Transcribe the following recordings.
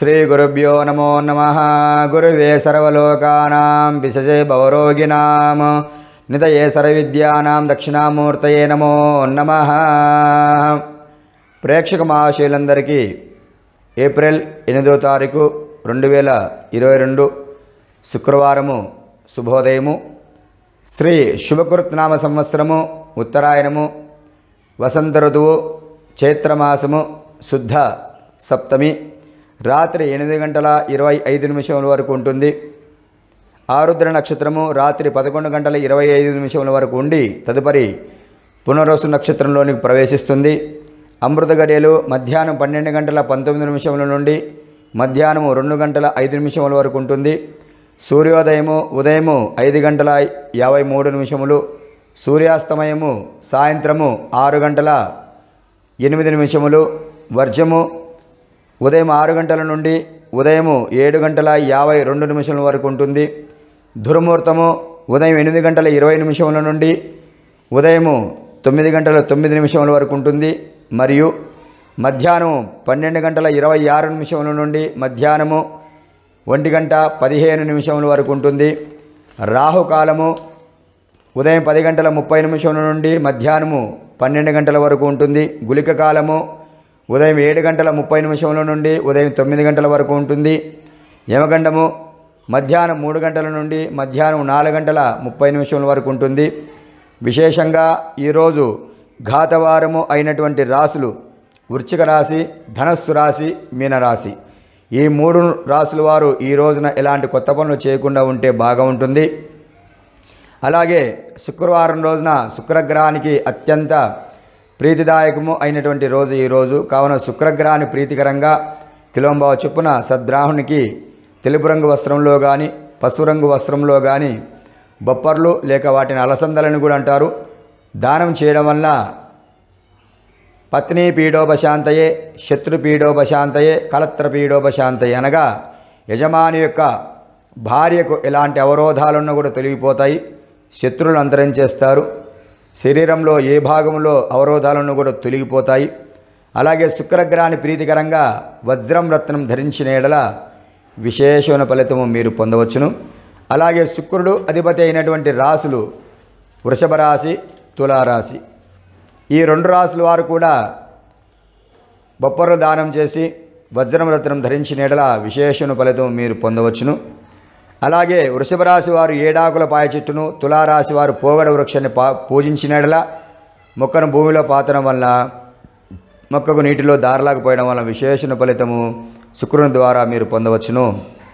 శ్రీగురుభ్యో నమో నమ గురువే సర్వలోకానాం విశజే భవరోగిణాం నితయే సర్వవిద్యానాం దక్షిణామూర్తయే నమో నమ ప్రేక్షక మహాశయులందరికీ ఏప్రిల్ ఎనిమిదో తారీఖు రెండు వేల ఇరవై రెండు శుక్రవారము శుభోదయము శ్రీ శుభకృత్నామ సంవత్సరము ఉత్తరాయణము వసంత ఋతువు చైత్రమాసము శుద్ధ సప్తమి రాత్రి ఎనిమిది గంటల ఇరవై ఐదు నిమిషముల వరకు ఉంటుంది ఆరుద్ర నక్షత్రము రాత్రి పదకొండు గంటల ఇరవై ఐదు నిమిషముల వరకు ఉండి తదుపరి పునరోసు నక్షత్రంలోనికి ప్రవేశిస్తుంది అమృత గడియలు మధ్యాహ్నం పన్నెండు గంటల పంతొమ్మిది నిమిషముల నుండి మధ్యాహ్నం రెండు గంటల ఐదు నిమిషముల వరకు ఉంటుంది సూర్యోదయము ఉదయము ఐదు గంటల యాభై మూడు నిమిషములు సూర్యాస్తమయము సాయంత్రము ఆరు గంటల ఎనిమిది నిమిషములు వర్జము ఉదయం ఆరు గంటల నుండి ఉదయము ఏడు గంటల యాభై రెండు నిమిషముల వరకు ఉంటుంది దుర్ముహూర్తము ఉదయం ఎనిమిది గంటల ఇరవై నిమిషముల నుండి ఉదయము తొమ్మిది గంటల తొమ్మిది నిమిషముల వరకు ఉంటుంది మరియు మధ్యాహ్నం పన్నెండు గంటల ఇరవై ఆరు నిమిషముల నుండి మధ్యాహ్నము ఒంటి గంట పదిహేను నిమిషముల వరకు ఉంటుంది రాహుకాలము ఉదయం పది గంటల ముప్పై నిమిషముల నుండి మధ్యాహ్నము పన్నెండు గంటల వరకు ఉంటుంది గులిక కాలము ఉదయం ఏడు గంటల ముప్పై నిమిషముల నుండి ఉదయం తొమ్మిది గంటల వరకు ఉంటుంది యమగండము మధ్యాహ్నం మూడు గంటల నుండి మధ్యాహ్నం నాలుగు గంటల ముప్పై నిమిషముల వరకు ఉంటుంది విశేషంగా ఈరోజు ఘాతవారము అయినటువంటి రాసులు వృశ్చిక రాశి ధనస్సు రాశి మీనరాశి ఈ మూడు రాసుల వారు ఈ రోజున ఎలాంటి కొత్త పనులు చేయకుండా ఉంటే బాగా ఉంటుంది అలాగే శుక్రవారం రోజున శుక్రగ్రహానికి అత్యంత ప్రీతిదాయకము అయినటువంటి రోజు ఈ రోజు కావున శుక్రగ్రహాన్ని ప్రీతికరంగా కిలోంబావ చొప్పున సద్రాహునికి తెలుపు రంగు వస్త్రంలో కానీ పసుపు రంగు వస్త్రంలో కానీ బొప్పర్లు లేక వాటిని అలసందలని కూడా అంటారు దానం చేయడం వలన పత్ని పీడోపశాంతయే శత్రు పీడోపశాంతయే కలత్ర పీడోపశాంతయే అనగా యజమాని యొక్క భార్యకు ఎలాంటి అవరోధాలున్నా కూడా తొలగిపోతాయి శత్రువులు అంతరించేస్తారు శరీరంలో ఏ భాగంలో అవరోధాలను కూడా తొలగిపోతాయి అలాగే శుక్రగ్రహాన్ని ప్రీతికరంగా వజ్రం రత్నం ధరించిన ఎడల విశేషమైన ఫలితము మీరు పొందవచ్చును అలాగే శుక్రుడు అధిపతి అయినటువంటి రాశులు వృషభ రాశి తులారాశి ఈ రెండు రాశుల వారు కూడా బొప్పరు దానం చేసి వజ్రం రత్నం ధరించిన ఎడల విశేషణ ఫలితం మీరు పొందవచ్చును అలాగే వృషభ రాశి వారు ఏడాకుల పాయ చెట్టును తులారాశి వారు పోగడ వృక్షాన్ని పా పూజించిన ఎడల మొక్కను భూమిలో పాతడం వల్ల మొక్కకు నీటిలో దారలాకపోయడం వల్ల విశేషణ ఫలితము శుక్రుని ద్వారా మీరు పొందవచ్చును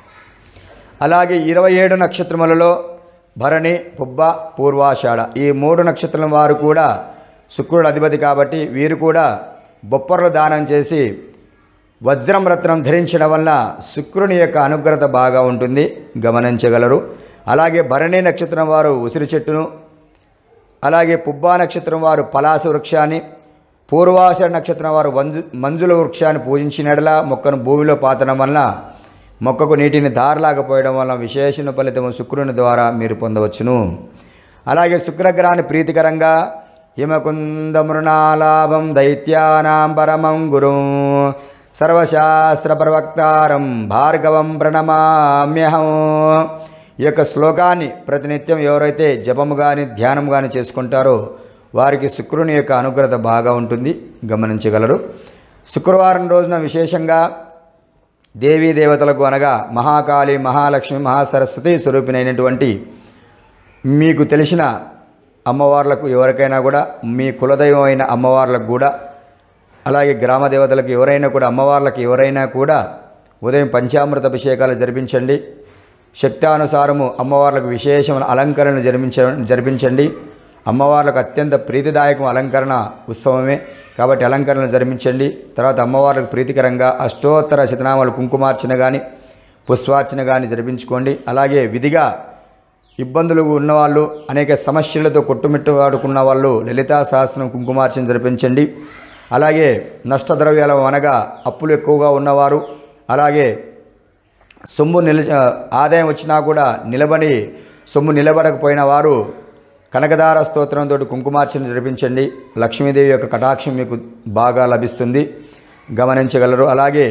అలాగే ఇరవై ఏడు నక్షత్రములలో భరణి పుబ్బ పూర్వాషాఢ ఈ మూడు నక్షత్రం వారు కూడా శుక్రుడు అధిపతి కాబట్టి వీరు కూడా బొప్పర్లు దానం చేసి వజ్రం రత్నం ధరించడం వల్ల శుక్రుని యొక్క అనుగ్రత బాగా ఉంటుంది గమనించగలరు అలాగే భరణి నక్షత్రం వారు ఉసిరి చెట్టును అలాగే పుబ్బా నక్షత్రం వారు పలాస వృక్షాన్ని పూర్వాష నక్షత్రం వారు వంజు మంజుల వృక్షాన్ని పూజించినడలా మొక్కను భూమిలో పాతడం వలన మొక్కకు నీటిని దారలాగపోయడం వలన విశేషణ ఫలితము శుక్రుని ద్వారా మీరు పొందవచ్చును అలాగే శుక్రగ్రహాన్ని ప్రీతికరంగా హిమకుంద మృణాలాభం దైత్యానాం పరమం గురుం సర్వశాస్త్ర ప్రవక్తారం భార్గవం ప్రణమామ్యహం ఈ యొక్క శ్లోకాన్ని ప్రతినిత్యం ఎవరైతే జపము కానీ ధ్యానం కానీ చేసుకుంటారో వారికి శుక్రుని యొక్క అనుగ్రత బాగా ఉంటుంది గమనించగలరు శుక్రవారం రోజున విశేషంగా దేవీ దేవతలకు అనగా మహాకాళి మహాలక్ష్మి మహాసరస్వతి స్వరూపినైనటువంటి మీకు తెలిసిన అమ్మవార్లకు ఎవరికైనా కూడా మీ కులదైవం అయిన అమ్మవార్లకు కూడా అలాగే గ్రామ దేవతలకు ఎవరైనా కూడా అమ్మవార్లకు ఎవరైనా కూడా ఉదయం పంచామృత అభిషేకాలు జరిపించండి శక్తానుసారము అమ్మవార్లకు విశేషమైన అలంకరణ జరిపించ జరిపించండి అమ్మవార్లకు అత్యంత ప్రీతిదాయకం అలంకరణ ఉత్సవమే కాబట్టి అలంకరణ జరిపించండి తర్వాత అమ్మవార్లకు ప్రీతికరంగా అష్టోత్తర శతనామాలు కుంకుమార్చన కానీ పుష్పార్చన కానీ జరిపించుకోండి అలాగే విధిగా ఇబ్బందులు ఉన్నవాళ్ళు అనేక సమస్యలతో కొట్టుమిట్టువాడుకున్న వాళ్ళు లలితా సహస్రం కుంకుమార్చన జరిపించండి అలాగే నష్టద్రవ్యాల అనగా అప్పులు ఎక్కువగా ఉన్నవారు అలాగే సొమ్ము నిల ఆదాయం వచ్చినా కూడా నిలబడి సొమ్ము నిలబడకపోయిన వారు కనకదార స్తోత్రంతో కుంకుమార్చన జరిపించండి లక్ష్మీదేవి యొక్క కటాక్షం మీకు బాగా లభిస్తుంది గమనించగలరు అలాగే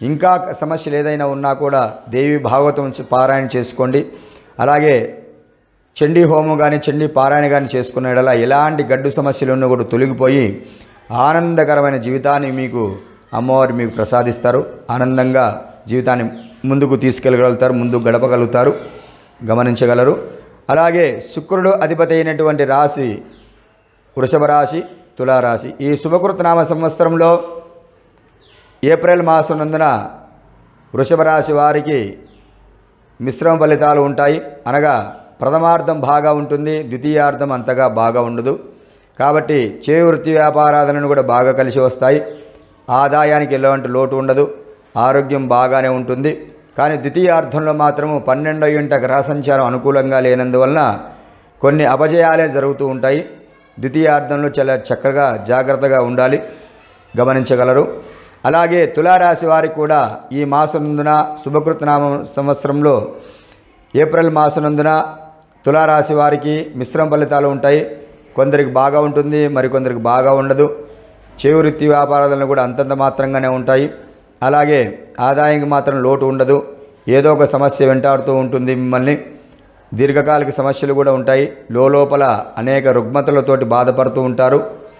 ఇంకా సమస్యలు ఏదైనా ఉన్నా కూడా దేవి భాగవతం చ- పారాయణ చేసుకోండి అలాగే చండీ హోమం కానీ చండీ పారాయణ కానీ చేసుకున్న యెడల ఎలాంటి గడ్డు సమస్యలు ఉన్నా కూడా తొలగిపోయి ఆనందకరమైన జీవితాన్ని మీకు అమ్మవారు మీకు ప్రసాదిస్తారు ఆనందంగా జీవితాన్ని ముందుకు తీసుకెళ్ళగలుగుతారు ముందుకు గడపగలుగుతారు గమనించగలరు అలాగే శుక్రుడు అధిపతి అయినటువంటి రాశి వృషభ రాశి తులారాశి ఈ శుభకృతనామ సంవత్సరంలో ఏప్రిల్ మాసం నందున వృషభ రాశి వారికి మిశ్రమ ఫలితాలు ఉంటాయి అనగా ప్రథమార్థం బాగా ఉంటుంది ద్వితీయార్థం అంతగా బాగా ఉండదు కాబట్టి చేయి వృత్తి వ్యాపారాలను కూడా బాగా కలిసి వస్తాయి ఆదాయానికి ఎలాంటి లోటు ఉండదు ఆరోగ్యం బాగానే ఉంటుంది కానీ ద్వితీయార్థంలో మాత్రము పన్నెండో ఇంట గ్రహ సంచారం అనుకూలంగా లేనందువలన కొన్ని అపజయాలే జరుగుతూ ఉంటాయి ద్వితీయార్థంలో చాలా చక్కగా జాగ్రత్తగా ఉండాలి గమనించగలరు అలాగే తులారాశి వారికి కూడా ఈ మాసనందున శుభకృతనామ సంవత్సరంలో ఏప్రిల్ మాసనందున తులారాశి వారికి మిశ్రమ ఫలితాలు ఉంటాయి కొందరికి బాగా ఉంటుంది మరికొందరికి బాగా ఉండదు చేవృత్తి వ్యాపారాలను కూడా అంతంత మాత్రంగానే ఉంటాయి అలాగే ఆదాయానికి మాత్రం లోటు ఉండదు ఏదో ఒక సమస్య వెంటాడుతూ ఉంటుంది మిమ్మల్ని దీర్ఘకాలిక సమస్యలు కూడా ఉంటాయి లోపల అనేక రుగ్మతలతోటి బాధపడుతూ ఉంటారు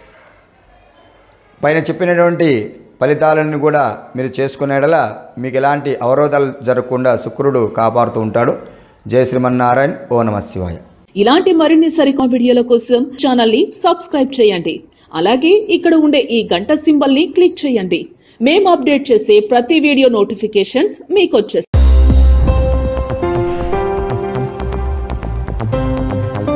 పైన చెప్పినటువంటి ఫలితాలను కూడా మీరు చేసుకునేడల మీకు ఎలాంటి అవరోధాలు జరగకుండా శుక్రుడు కాపాడుతూ ఉంటాడు జయ శ్రీమన్నారాయణ ఓ నమ శివాయ ఇలాంటి మరిన్ని సరికొత్త వీడియోల కోసం ఛానల్ ని సబ్స్క్రైబ్ చేయండి అలాగే ఇక్కడ ఉండే ఈ గంట సింబల్ ని క్లిక్ చేయండి మేము అప్డేట్ చేసే ప్రతి వీడియో నోటిఫికేషన్స్ మీకు వచ్చేస్తాయి